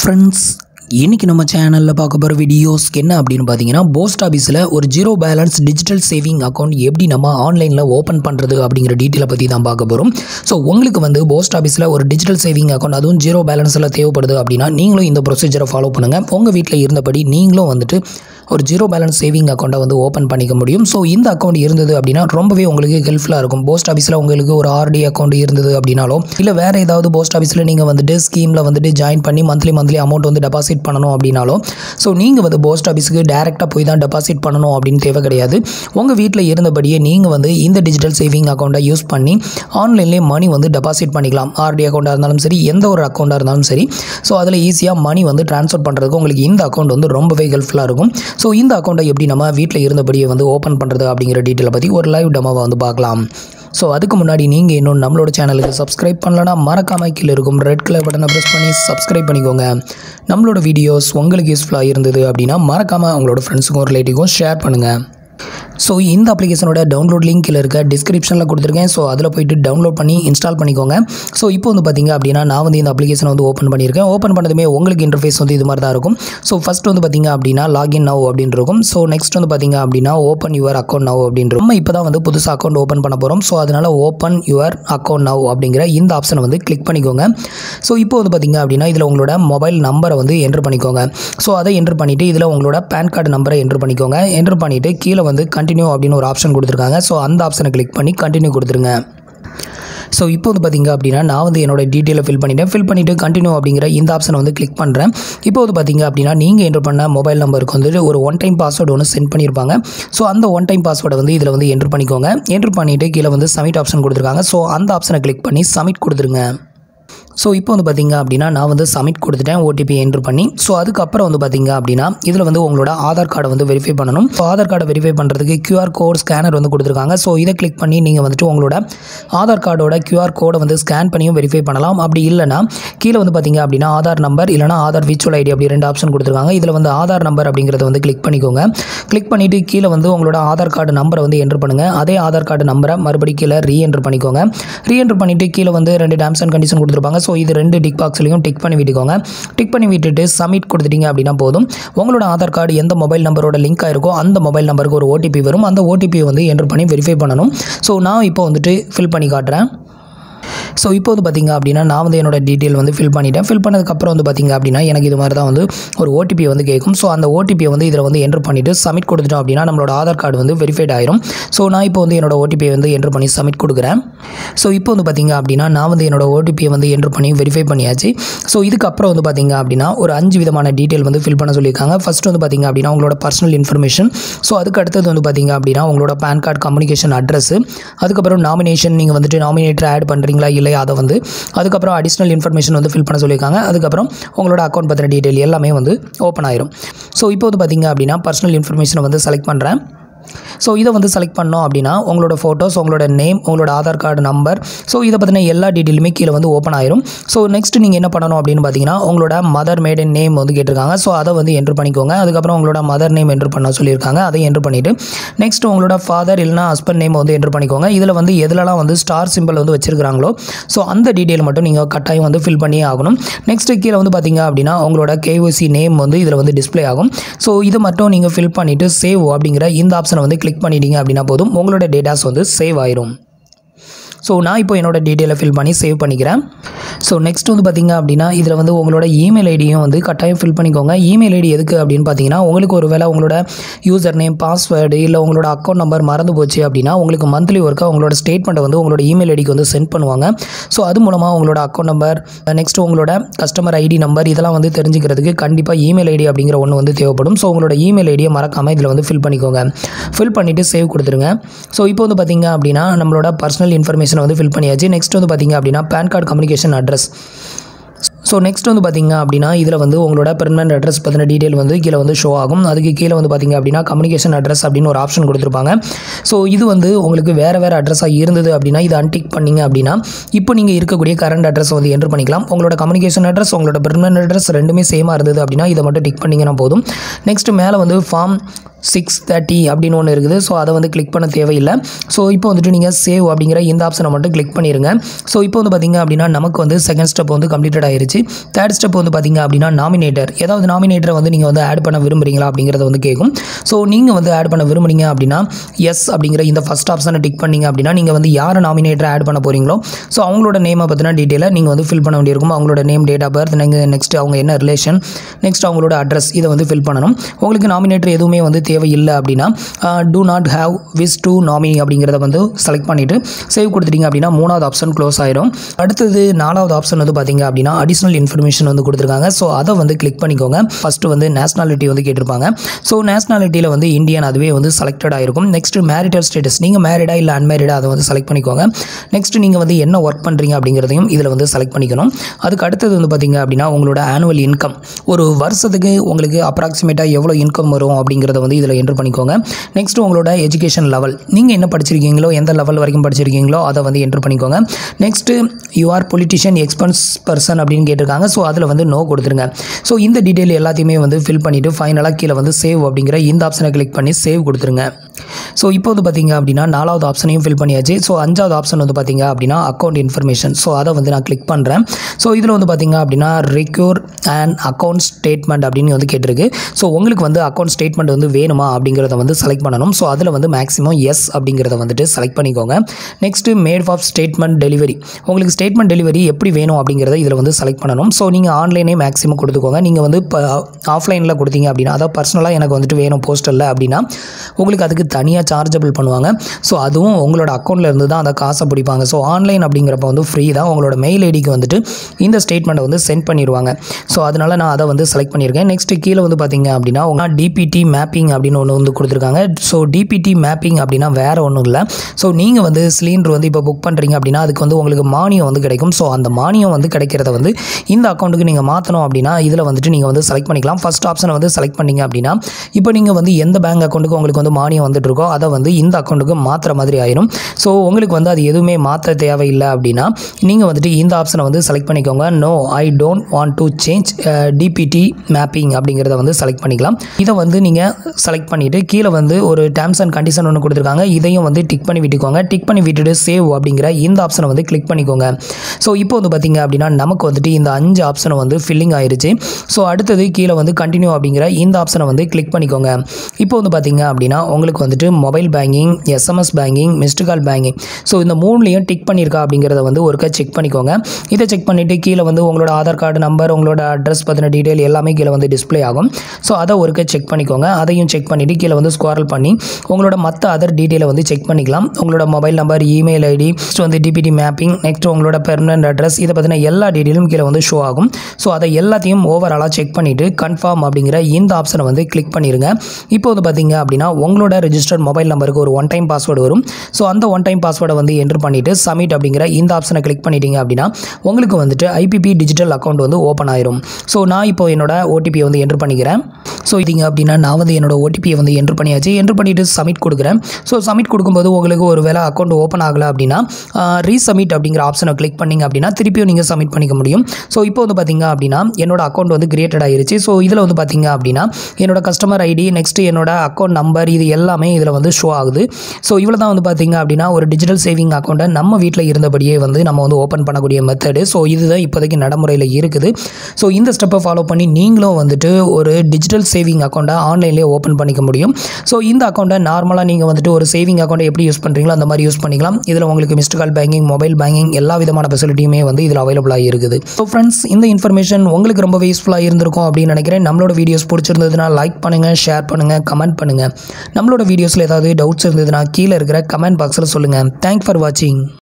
friends இன்றைக்கி நம்ம சேனலில் பார்க்க போகிற வீடியோஸ் என்ன அப்படின்னு பார்த்தீங்கன்னா போஸ்ட் ஆஃபீஸில் ஒரு zero balance digital saving account எப்படி நம்ம ஆன்லைனில் ஓப்பன் பண்ணுறது அப்படிங்கிற டீட்டெயிலை பற்றி தான் பார்க்க போகிறோம் ஸோ உங்களுக்கு வந்து போஸ்ட் ஆஃபீஸில் ஒரு டிஜிட்டல் சேவிங் அக்கௌண்ட் அதுவும் ஜீரோ பேலன்ஸில் தேவைப்படுது அப்படின்னா நீங்களும் இந்த ப்ரொசீஜரை ஃபாலோ பண்ணுங்கள் உங்கள் வீட்டில் இருந்தபடி நீங்களும் வந்துட்டு ஒரு ஜீரோ பேலன்ஸ் சேவிங் அக்கௌண்ட்டை வந்து ஓப்பன் பண்ணிக்க முடியும் ஸோ இந்த அக்கௌண்ட் இருந்தது அப்படின்னா ரொம்பவே உங்களுக்கு ஹெல்ப்ஃபுல்லாக இருக்கும் போஸ்ட் ஆஃபீஸில் உங்களுக்கு ஒரு ஆர்டி அக்கௌண்ட் இருந்தது அப்படின்னாலோ இல்லை வேறு ஏதாவது போஸ்ட் ஆஃபீஸில் நீங்கள் வந்துட்டு ஸ்கீமில் வந்துட்டு ஜாயின் பண்ணி மந்த்லி மந்த்லி அமௌண்ட் வந்து டெபாசிட் பண்ணணும் அப்படின்னாலோ ஸோ நீங்கள் வந்து போஸ்ட் ஆஃபீஸுக்கு டேரெக்டாக போய் தான் டெபாசிட் பண்ணணும் அப்படின்னு தேவை கிடையாது உங்கள் வீட்டில் இருந்தபடியே நீங்கள் வந்து இந்த டிஜிட்டல் சேவிங் அக்கௌண்ட்டை யூஸ் பண்ணி ஆன்லைன்லேயே மணி வந்து டெபாசிட் பண்ணிக்கலாம் ஆர்டி அக்கௌண்ட்டாக இருந்தாலும் சரி எந்த ஒரு அக்கௌண்ட்டாக இருந்தாலும் சரி ஸோ அதில் ஈஸியாக மணி வந்து ட்ரான்ஸ்ஃபர் பண்ணுறதுக்கு உங்களுக்கு இந்த அக்கௌண்ட் வந்து ரொம்பவே ஹெல்ப்ஃபுல்லாக இருக்கும் ஸோ இந்த அக்கௌண்ட்டை எப்படி நம்ம வீட்டில் இருந்தபடியே வந்து ஓப்பன் பண்ணுறது அப்படிங்கிற டீட்டெயிலை பற்றி ஒரு லைவ் டெமோவை வந்து பார்க்கலாம் ஸோ அதுக்கு முன்னாடி நீங்கள் இன்னும் நம்மளோட சேனலுக்கு சப்ஸ்கிரைப் பண்ணலன்னா மறக்காம கீழே இருக்கும் ரெட் கலர் பட்டனை ப்ரெஸ் பண்ணி சப்ஸ்கிரைப் பண்ணிக்கோங்க நம்மளோட வீடியோஸ் உங்களுக்கு யூஸ்ஃபுல்லாக இருந்தது அப்படின்னா மறக்காமல் உங்களோட ஃப்ரெண்ட்ஸுக்கும் ரிலேட்டிவ்க்கும் ஷேர் பண்ணுங்கள் ஸோ இந்த அப்ளிகேஷனோட டவுன்லோட் லிங்க் கீழே இருக்க டிஸ்கிரிப்ஷனில் கொடுத்துருக்கேன் ஸோ அதில் போயிட்டு டவுன்லோட் பண்ணி இன்ஸ்டால் பண்ணிக்கோங்க ஸோ இப்போ வந்து பார்த்தீங்க அப்படின்னா நான் வந்து இந்த அப்ளிகேஷனை வந்து ஓப்பன் பண்ணியிருக்கேன் ஓப்பன் பண்ணதுமே உங்களுக்கு இன்டர்ஃபேஸ் வந்து இது மாதிரி தான் இருக்கும் ஸோ ஃபஸ்ட் வந்து பார்த்தீங்க அப்படின்னா லாகின் நவ் அப்படின்னு இருக்கும் ஸோ நெக்ஸ்ட் வந்து பார்த்தீங்க அப்படின்னா ஓப்பன் யுவர் அக்கௌண்ட் நவ் அப்படின்ற நம்ம இப்போ தான் வந்து புதுசாக அக்கௌண்ட் ஓப்பன் பண்ண போகிறோம் ஸோ அதனால் ஓப்பன் யுவர் அக்கௌண்ட் நவ் அப்படிங்கிற இந்த ஆப்ஷனை வந்து கிளிக் பண்ணிக்கோங்க ஸோ இப்போ வந்து பார்த்தீங்க அப்படின்னா இதில் உங்களோட மொபைல் நம்பரை வந்து என்ட்ரு பண்ணிக்கோங்க ஸோ அதை என்ட்ரு பண்ணிவிட்டு இதில் உங்களோட பேன் கார்டு நம்பரை என்ட்ரு பண்ணிக்கோங்க என்ட்ரு பண்ணிவிட்டு கீழே வந்து கண்டினியூ அப்படின்னு ஒரு ஆப்ஷன் கொடுத்துருக்காங்க ஸோ அந்த ஆப்ஷனை கிளிக் பண்ணி கண்டினியூ கொடுத்துருங்க ஸோ இப்போ வந்து பார்த்தீங்க அப்படின்னா நான் வந்து என்னோட டீட்டெயிலை ஃபில் பண்ணிட்டேன் ஃபில் பண்ணிவிட்டு கண்டினியூ அப்படிங்கிற இந்த ஆப்ஷனை வந்து கிளிக் பண்ணுறேன் இப்போ வந்து பார்த்தீங்க அப்படின்னா நீங்கள் என்ட்ரு பண்ண மொபைல் நம்பருக்கு வந்துட்டு ஒரு ஒன் டைம் பாஸ்வேர்டு ஒன்று சென்ட் பண்ணியிருப்பாங்க ஸோ அந்த ஒன் டைம் பாஸ்வேர்டை வந்து இதில் வந்து என்ட்ரு பண்ணிக்கோங்க என்ட்ரு பண்ணிவிட்டு கீழே வந்து சப்மிட் ஆப்ஷன் கொடுத்துருக்காங்க ஸோ அந்த ஆப்ஷனை கிளிக் பண்ணி சப்மிட் கொடுத்துருங்க ஸோ இப்போ வந்து பார்த்தீங்க அப்படின்னா நான் வந்து சப்மிட் கொடுத்துட்டேன் ஓடிபி என்ட்ரு பண்ணி ஸோ அதுக்கப்புறம் வந்து பார்த்தீங்க அப்படின்னா இதில் வந்து உங்களோட ஆதார் கார்டை வந்து வெரிஃபை பண்ணணும் ஸோ ஆதார் கார்டை வெரிஃபை பண்ணுறதுக்கு கியூஆர் கோட் ஸ்கேனர் வந்து கொடுத்துருக்காங்க ஸோ இதை கிளிக் பண்ணி நீங்கள் வந்துட்டு உங்களோட ஆதார் கார்டோட கியூஆர் கோடை வந்து ஸ்கேன் பண்ணியும் வெரிஃபை பண்ணலாம் அப்படி இல்லைனா கீழே வந்து பார்த்தீங்க அப்படின்னா ஆதார் நம்பர் இல்லைனா ஆதார் விர்ச்சுவல் ஐடி அப்படி ரெண்டு ஆப்ஷன் கொடுத்துருக்காங்க இதில் வந்து ஆதார் நம்பர் அப்படிங்கிறத வந்து கிளிக் பண்ணிக்கோங்க கிளிக் பண்ணிவிட்டு கீழே வந்து உங்களோட ஆதார் கார்டு நம்பரை வந்து என்ட்ரு பண்ணுங்கள் அதே ஆதார் கார்டு நம்பரை மறுபடியும் கீழே ரீஎன்ட்ரு பண்ணிக்கோங்க ரீஎன்ட்ரு பண்ணிவிட்டு கீழே வந்து ரெண்டு டேம்ஸ் அண்ட் கண்டிஷன் கொடுத்துருப்பாங்க ஸோ இது ரெண்டு டிக் பாக்ஸ்லையும் டிக் பண்ணி விட்டுக்கோங்க டிக் பண்ணி விட்டுட்டு சப்மிட் கொடுத்துட்டீங்க அப்படின்னா போதும் உங்களோட ஆதார் கார்டு எந்த மொபைல் நம்பரோட லிங்க் ஆயிருக்கோ அந்த மொபைல் நம்பருக்கு ஒரு ஓடிபி வரும் அந்த ஓடிபியை வந்து என்ட்ரு பண்ணி வெரிஃபை பண்ணணும் ஸோ நான் இப்போ வந்துட்டு ஃபில் பண்ணி காட்டுறேன் ஸோ இப்போ வந்து பார்த்திங்க அப்படின்னா நான் வந்து என்னோட டீட்டெயில் வந்து ஃபில் பண்ணிட்டேன் ஃபில் பண்ணதுக்கப்புறம் வந்து பார்த்திங்க அப்படின்னா எனக்கு இது மாதிரி தான் வந்து ஒரு ஓடிபி வந்து கேட்கும் ஸோ அந்த ஓடிபியை வந்து இதில் வந்து என்ட்ரு பண்ணிவிட்டு சப்மிட் கொடுத்துட்டோம் அப்படின்னா நம்மளோட ஆதார் கார்டு வந்து வெரிஃபைட் ஆயிரும் ஸோ நான் இப்போ வந்து என்னோட ஓடிபியை வந்து என்ட்ரு பண்ணி சப்மிட் கொடுக்குறேன் ஸோ இப்போ வந்து பார்த்திங்க அப்படின்னா நான் வந்து என்னோட ஓடிபியை வந்து என்ட்ரு பண்ணி வெரிஃபை பண்ணியாச்சு ஸோ இதுக்கப்புறம் வந்து பார்த்திங்க அப்படின்னா ஒரு அஞ்சு விதமான டீட்டெயில் வந்து ஃபில் பண்ண சொல்லியிருக்காங்க ஃபஸ்ட் வந்து பார்த்திங்க அப்படின்னா உங்களோட பர்சனல் இன்ஃபர்மேஷன் ஸோ அதுக்கு அடுத்தது வந்து பார்த்திங்க அப்படின்னா உங்களோட பேன் கார்டு கம்யூனிகேஷன் அட்ரஸ் அதுக்கப்புறம் நாமினேஷன் நீங்கள் வந்துட்டு நாமினேட்டர் ஆட் பண்ணுறீங்களா இல்லை அதை வந்து அதுக்கப்புறம் அடிஷ்னல் இன்ஃபர்மேஷன் வந்து ஃபில் பண்ண சொல்லியிருக்காங்க அதுக்கப்புறம் உங்களோட அக்கௌண்ட் பற்றின டீட்டெயில் எல்லாமே வந்து ஓப்பன் ஆயிரும் ஸோ இப்போ வந்து பார்த்திங்க அப்படின்னா பர்சனல் இன்ஃபர்மேஷனை வந்து செலக்ட் பண்ணுறேன் ஸோ இதை வந்து செலக்ட் பண்ணோம் அப்படின்னா உங்களோட ஃபோட்டோஸ் உங்களோட நேம் உங்களோட ஆதார் கார்டு நம்பர் ஸோ இதை பற்றின எல்லா டீட்டெயிலுமே கீழே வந்து ஓப்பன் ஆயிரும் ஸோ நெக்ஸ்ட் நீங்கள் என்ன பண்ணணும் அப்படின்னு பார்த்தீங்கன்னா உங்களோட மதர் மேடன் நேம் வந்து கேட்டிருக்காங்க ஸோ அதை வந்து என்ட்ரு பண்ணிக்கோங்க அதுக்கப்புறம் உங்களோட மதர் நேம் என்ட்ரு பண்ண சொல்லியிருக்காங்க அதை என்ட்ரு பண்ணிவிட்டு நெக்ஸ்ட் உங்களோட ஃபாதர் இல்லைனா ஹஸ்பண்ட் நேம் வந்து என்ட்ரு பண்ணிக்கோங்க இதில் வந்து எதுலலாம் வந்து ஸ்டார் சிம்பிள் வந்து வச்சிருக்காங்களோ ஸோ அந்த டீட்டெயில் மட்டும் நீங்கள் கட்டாயம் வந்து ஃபில் பண்ணியே ஆகணும் நெக்ஸ்ட் கீழே வந்து பார்த்தீங்க அப்படின்னா உங்களோட கேஓசி நேம் வந்து இதில் வந்து டிஸ்ப்ளே ஆகும் ஸோ இதை மட்டும் நீங்கள் ஃபில் பண்ணிவிட்டு சேவ் அப்படிங்கிற இந்த ஆப்ஷனை வந்து கிளிக் பண்ணிட்டீங்க அப்படின்னா போதும் உங்களோட டேட்டாஸ் வந்து சேவ் ஆயிரும் ஸோ நான் இப்போ என்னோட டீட்டெயிலை ஃபில் பண்ணி சேவ் பண்ணிக்கிறேன் ஸோ நெக்ஸ்ட் வந்து பார்த்திங்க அப்படின்னா இதில் வந்து உங்களோட இமெயில் ஐடியும் வந்து கட்டாயம் ஃபில் பண்ணிக்கோங்க இமெயில் ஐடி எதுக்கு அப்படின்னு பார்த்தீங்கன்னா உங்களுக்கு ஒரு வேளை உங்களோட யூசர் நேம் பாஸ்வேர்டு இல்லை உங்களோட அக்கௌண்ட் நம்பர் மறந்து போச்சு அப்படின்னா உங்களுக்கு மந்த்லி ஒர்க்காக உங்களோட ஸ்டேட்மெண்ட்டை வந்து உங்களோட இமெயில் ஐடிக்கு வந்து சென்ட் பண்ணுவாங்க ஸோ அது மூலமாக உங்களோட அக்கௌண்ட் நம்பர் நெக்ஸ்ட் உங்களோட கஸ்டமர் ஐடி நம்பர் இதெல்லாம் வந்து தெரிஞ்சுக்கிறதுக்கு கண்டிப்பாக இமெயில் ஐடி அப்படிங்கிற ஒன்று வந்து தேவைப்படும் ஸோ உங்களோட இமெயில் ஐடியை மறக்காமல் இதில் வந்து ஃபில் பண்ணிக்கோங்க ஃபில் பண்ணிவிட்டு சேவ் கொடுத்துருங்க ஸோ இப்போ வந்து பார்த்திங்க அப்படின்னா நம்மளோட பர்சனல் இன்ஃபர்மேஷன் வந்து ஃபில் பண்ணியாச்சு நெக்ஸ்ட் வந்து பார்த்திங்க அப்படின்னா PAN card communication address so next வந்து பார்த்திங்க அப்படின்னா இதில் வந்து உங்களோட பெர்மனன்ட் அட்ரஸ் பற்றின டீட்டெயில் வந்து கீழே வந்து ஷோ ஆகும் அதுக்கு கீழே வந்து பார்த்திங்க அப்படின்னா கம்யூனிகேஷன் அட்ரஸ் அப்படின்னு ஒரு ஆப்ஷன் கொடுத்துருப்பாங்க ஸோ இது வந்து உங்களுக்கு வேறு வேறு அட்ரஸாக இருந்தது அப்படின்னா இதை அன்டிக் பண்ணிங்க அப்படின்னா இப்போ நீங்கள் இருக்கக்கூடிய கரண்ட் அட்ரஸ் வந்து என்ட்ரு பண்ணிக்கலாம் உங்களோட கம்யூனிகேஷன் அட்ரஸ் உங்களோட பெர்மனன்ட் அட்ரஸ் ரெண்டுமே சேமாக இருந்தது அப்படின்னா இதை மட்டும் டிக் பண்ணிங்கன்னா போதும் நெக்ஸ்ட் மேலே வந்து ஃபார்ம் சிக்ஸ் தேர்ட்டி அப்படின்னு ஒன்று இருக்குது ஸோ அதை வந்து கிளிக் பண்ண தேவையில்லை ஸோ இப்போ வந்துட்டு நீங்கள் சேவ் அப்படிங்கிற இந்த ஆப்ஷனை மட்டும் கிளிக் பண்ணிடுங்க ஸோ இப்போ வந்து பார்த்தீங்க அப்படின்னா நமக்கு வந்து செகண்ட் ஸ்டெப் வந்து கம்ப்ளீட்டட் ஆயிருச்சு தேர்ட் ஸ்டெப் வந்து பார்த்தீங்க அப்படின்னா நாமினேட்டர் ஏதாவது நாமினேட்டரை வந்து நீங்கள் வந்து ஆட் பண்ண விரும்புறீங்களா அப்படிங்கிறத வந்து கேட்கும் ஸோ நீங்கள் வந்து ஆட் பண்ண விரும்புறீங்க அப்படின்னா எஸ் அப்படிங்கிற இந்த ஃபஸ்ட் ஆப்ஷனை டிக் பண்ணீங்க அப்படின்னா நீங்கள் வந்து யாரை நாமினேட்டரை ஆட் பண்ண போகிறீங்களோ ஸோ அவங்களோட நேமை பற்றின டீட்டெயிலை நீங்கள் வந்து ஃபில் பண்ண வேண்டியிருக்கும் அவங்களோட நேம் டேட் ஆஃப் பர்த் நீங்கள் நெக்ஸ்ட் அவங்க என்ன ரிலேஷன் நெக்ஸ்ட் அவங்களோட அட்ரஸ் இதை வந்து ஃபில் பண்ணணும் உங்களுக்கு நாமினேட்டர் எதுவுமே வந்து தேவையில்லை அப்படின்னா do not have wish to nominate அப்படிங்கிறத வந்து செலக்ட் பண்ணிவிட்டு சேவ் கொடுத்துட்டீங்க அப்படின்னா மூணாவது ஆப்ஷன் க்ளோஸ் ஆயிரும் அடுத்தது நாலாவது ஆப்ஷன் வந்து பார்த்தீங்க அப்படின்னா அடிஷ்னல் இன்ஃபர்மேஷன் வந்து கொடுத்துருக்காங்க ஸோ அதை வந்து கிளிக் பண்ணிக்கோங்க ஃபஸ்ட்டு வந்து நேஷனாலிட்டி வந்து கேட்டிருப்பாங்க ஸோ நேஷனாலிட்டியில் வந்து இந்தியன் அதுவே வந்து செலக்டட் ஆயிருக்கும் நெக்ஸ்ட் மேரிட்டல் ஸ்டேட்டஸ் நீங்கள் மேரிடா இல்லை அன்மேரிடா அதை வந்து செலக்ட் பண்ணிக்கோங்க நெக்ஸ்ட் நீங்கள் வந்து என்ன ஒர்க் பண்ணுறீங்க அப்படிங்கிறதையும் இதில் வந்து செலக்ட் பண்ணிக்கணும் அதுக்கு அடுத்தது வந்து பார்த்தீங்க அப்படின்னா உங்களோட ஆனுவல் இன்கம் ஒரு வருஷத்துக்கு உங்களுக்கு அப்ராக்சிமேட்டாக எவ்வளோ இன்கம் வரும் அப்படிங்கிறத வந்து இதில் என்ட்ரு பண்ணிக்கோங்க நெக்ஸ்ட் உங்களோட எஜுகேஷன் லெவல் நீங்கள் என்ன படிச்சிருக்கீங்களோ எந்த லெவல் வரைக்கும் படிச்சிருக்கீங்களோ அதை வந்து என்ட்ரு பண்ணிக்கோங்க next you are politician expense person அப்படின்னு கேட்டிருக்காங்க ஸோ அதில் வந்து நோ கொடுத்துருங்க ஸோ இந்த டீட்டெயில் எல்லாத்தையுமே வந்து ஃபில் பண்ணிவிட்டு ஃபைனலாக கீழே வந்து சேவ் அப்படிங்கிற இந்த ஆப்ஷனை கிளிக் பண்ணி சேவ் கொடுத்துருங்க ஸோ இப்போ வந்து பார்த்தீங்க அப்படின்னா நாலாவது ஆப்ஷனையும் ஃபில் பண்ணியாச்சு ஸோ அஞ்சாவது ஆப்ஷன் வந்து பார்த்தீங்க அப்படின்னா அக்கௌண்ட் இன்ஃபர்மேஷன் ஸோ அதை வந்து நான் கிளிக் பண்ணுறேன் ஸோ இதில் வந்து பார்த்தீங்க அப்படின்னா ரெக்யூர் அண்ட் அக்கௌண்ட் ஸ்டேட்மெண்ட் அப்படின்னு வந்து கேட்டிருக்கு ஸோ உங்களுக்கு வந்து அக்கௌண்ட் ஸ்டேட்மெண்ட் வந்து வேணுமா அப்படிங்கிறத வந்து செலக்ட் பண்ணணும் ஸோ அதில் வந்து மேக்ஸிமம் எஸ் அப்படிங்கிறத வந்துட்டு செலக்ட் பண்ணிக்கோங்க next mode of statement delivery உங்களுக்கு ஸ்டேட்மெண்ட் டெலிவரி எப்படி வேணும் அப்படிங்கிறத இதில் வந்து செலக்ட் பண்ணணும் ஸோ நீங்கள் ஆன்லைனே மேக்ஸிமம் கொடுத்துக்கோங்க நீங்கள் வந்து இப்போ ஆஃப்லைனில் கொடுத்தீங்க அப்படின்னா அதாவது பர்சனலாக எனக்கு வந்துட்டு வேணும் போஸ்டரில் அப்படின்னா உங்களுக்கு அதுக்கு தனியாக சார்ஜபிள் பண்ணுவாங்க ஸோ அதுவும் உங்களோட அக்கௌண்ட்டில் இருந்து தான் அந்த காசை பிடிப்பாங்க ஸோ ஆன்லைன் அப்படிங்கிறப்ப வந்து ஃப்ரீ தான் உங்களோட மெயில் ஐடிக்கு வந்துட்டு இந்த ஸ்டேட்மெண்ட்டை வந்து சென்ட் பண்ணிடுவாங்க ஸோ அதனால் நான் அதை வந்து செலக்ட் பண்ணியிருக்கேன் நெக்ஸ்ட் கீழே வந்து பார்த்தீங்க அப்படின்னா உங்க டிபிடி மேப்பிங் அப்படின்னு ஒன்று வந்து கொடுத்துருக்காங்க ஸோ டிபிடி மேப்பிங் அப்படின்னா வேறு ஒன்றும் இல்லை ஸோ நீங்கள் வந்து சிலிண்டர் வந்து இப்போ புக் பண்ணுறீங்க அப்படின்னா அதுக்கு வந்து உங்களுக்கு மானியம் வந்து கிடைக்கும் ஸோ அந்த மானியம் வந்து கிடைக்கிறத வந்து இந்த அக்கௌண்ட்டுக்கு நீங்கள் மாற்றணும் அப்படின்னா இதில் வந்துட்டு நீங்கள் வந்து செலக்ட் பண்ணிக்கலாம் ஃபஸ்ட் ஆப்ஷனை வந்து செலக்ட் பண்ணீங்க அப்படின்னா இப்போ நீங்கள் வந்து எந்த பேங்க் அக்கௌண்ட்டுக்கு உங்களுக்கு வந்து மானியம் வந்துட்டு இருக்கோ அதை வந்து இந்த அக்கௌண்ட்டுக்கு மாற்றுற மாதிரி ஆயிரும் ஸோ உங்களுக்கு வந்து அது எதுவுமே மாற்ற தேவையில்லை அப்படின்னா நீங்கள் வந்துட்டு இந்த ஆப்ஷனை வந்து செலக்ட் பண்ணிக்கோங்க no I don't want to change DBT mapping அப்படிங்கிறத வந்து செலக்ட் பண்ணிக்கலாம் இதை வந்து நீங்கள் செலக்ட் பண்ணிவிட்டு கீழே வந்து ஒரு டேர்ம்ஸ் அண்ட் கண்டிஷன் ஒன்று கொடுத்துருக்காங்க இதையும் வந்து டிக் பண்ணி விட்டுக்கோங்க டிக் பண்ணி விட்டுட்டு சேவ் அப்படிங்கிற இந்த ஆப்ஷனை வந்து கிளிக் பண்ணிக்கோங்க ஸோ இப்போ வந்து பார்த்தீங்க அப்படின்னா நமக்கு வந்துட்டு இந்த அஞ்சு ஆப்ஷனை வந்து ஃபில்லிங் ஆயிருச்சு ஸோ அடுத்தது கீழே வந்து கண்டினியூ அப்படிங்கிற இந்த ஆப்ஷனை வந்து கிளிக் பண்ணிக்கோங்க இப்போ வந்து பார்த்தீங்க அப்படின்னா உங்களுக்கு வந்துட்டு mobile banking SMS banking missed call banking so இந்த மூணுலேயும் டிக் பண்ணியிருக்கா அப்படிங்கிறத வந்து ஒருக்கா செக் பண்ணிக்கோங்க இதை செக் பண்ணிவிட்டு கீழே வந்து உங்களோட ஆதார் கார்டு நம்பர் உங்களோட அட்ரஸ் பற்றின டீட்டெயில் எல்லாமே கீழே வந்து டிஸ்ப்ளே ஆகும் ஸோ அதை ஒருக்கா செக் பண்ணிக்கோங்க அதையும் செக் பண்ணிவிட்டு கீழே வந்து ஸ்குவாரல் பண்ணி உங்களோட மற்ற அதர் டீட்டெயிலை வந்து செக் பண்ணிக்கலாம் உங்களோட mobile number email ID next வந்து டிபிடி மேப்பிங் நெக்ஸ்ட் உங்களோட பெர்மனன்ட் அட்ரஸ் இதை பற்றின எல்லா டீட்டெயிலும் கீழே வந்து ஷோ ஆகும் ஸோ அதை எல்லாத்தையும் ஓவராலாக செக் பண்ணிவிட்டு கன்ஃபார்ம் அப்படிங்கிற இந்த ஆப்ஷனை வந்து கிளிக் பண்ணிடுங்க இப்போ வந்து பார்த்தீங்க அப்படின்னா உங்களோட ரெஜிஸ்டர்ட் மொபைல் நம்பருக்கு ஒரு ஒன் டைம் பாஸ்வேர்டு வரும் ஸோ அந்த ஒன் டைம் பாஸ்வேர்டை வந்து என்ட்ரு பண்ணிவிட்டு சப்மிட் அப்படிங்கிற இந்த ஆப்ஷனை கிளிக் பண்ணிட்டீங்க அப்படின்னா உங்களுக்கு வந்துட்டு ஐபிபி டிஜிட்டல் அக்கௌண்ட் வந்து ஓப்பன் ஆயிரும் ஸோ நான் இப்போ என்னோட ஓடிபியை வந்து என்ட்ரு பண்ணிக்கிறேன் ஸோ இதுங்க அப்படின்னா நான் வந்து என்னோட ஓடிபியை வந்து என்ட்ரு பண்ணியாச்சு என்ட்ரு பண்ணிவிட்டு சப்மிட் கொடுக்குறேன் ஸோ சப்மிட் கொடுக்கும்போது உங்களுக்கு ஒரு வேளை அக்கௌண்ட் ஓப்பன் ஆகலை அப்படின்னா ரீசப்மிட் அப்படிங்கிற ஆப்ஷனை கிளிக் பண்ணிங்க அப்படின்னா திருப்பியும் நீங்கள் சப்மிட் பண்ணிக்க முடியும் ஸோ இப்போ வந்து பார்த்தீங்க அப்படின்னா என்னோட அக்கௌண்ட் வந்து கிரியேட்டட் ஆயிருச்சு ஸோ இதில் வந்து பார்த்தீங்க அப்படின்னா என்னோட கஸ்டமர் ஐடி நெக்ஸ்ட் என்னோட அக்கௌண்ட் நம்பர் இது எல்லாமே இதில் வந்து ஷோ ஆகுது ஸோ இவ்வளோ தான் வந்து பார்த்தீங்க அப்படின்னா ஒரு டிஜிட்டல் சேவிங் அக்கௌண்ட்டை நம்ம வீட்டில் இருந்தபடியே வந்து நம்ம வந்து ஓப்பன் பண்ணக்கூடிய மெத்தடு ஸோ இதுதான் இப்போதைக்கு நடைமுறையில் இருக்குது ஸோ இந்த ஸ்டெப்பை ஃபாலோ பண்ணி நீங்களும் வந்துட்டு ஒரு டிஜிட்டல் சேவிங் அக்கௌண்ட்டை ஆன்லைன்லேயே ஓப்பன் பண்ணிக்க முடியும் ஸோ இந்த அக்கௌண்ட்டை நார்மலாக நீங்கள் வந்துட்டு ஒரு சேவிங் அக்கௌண்ட்டை எப்படி யூஸ் பண்ணுறீங்களோ அந்த மாதிரி யூஸ் பண்ணிக்கலாம் இதில் உங்களுக்கு missed call banking mobile banking எல்லா விதமான ஃபெசிலிட்டியுமே வந்து இதில் அவைலபிளாக இருக்குது ஸோ ஃப்ரெண்ட்ஸ் இந்த இன்ஃபர்மேஷன் உங்களுக்கு ரொம்ப யூஸ்ஃபுல்லாக இருந்திருக்கும் அப்படின்னு நினைக்கிறேன் நம்மளோட வீடியோஸ் பிடிச்சிருந்ததுன்னா லைக் பண்ணுங்கள் ஷேர் பண்ணுங்கள் கமெண்ட் பண்ணுங்கள் நம்மளோட வீடியோஸில் ஏதாவது டவுட்ஸ் இருந்ததுன்னா கீழே இருக்கிற கமெண்ட் பாக்ஸில் சொல்லுங்கள் தேங்க் ஃபார் வாட்சிங்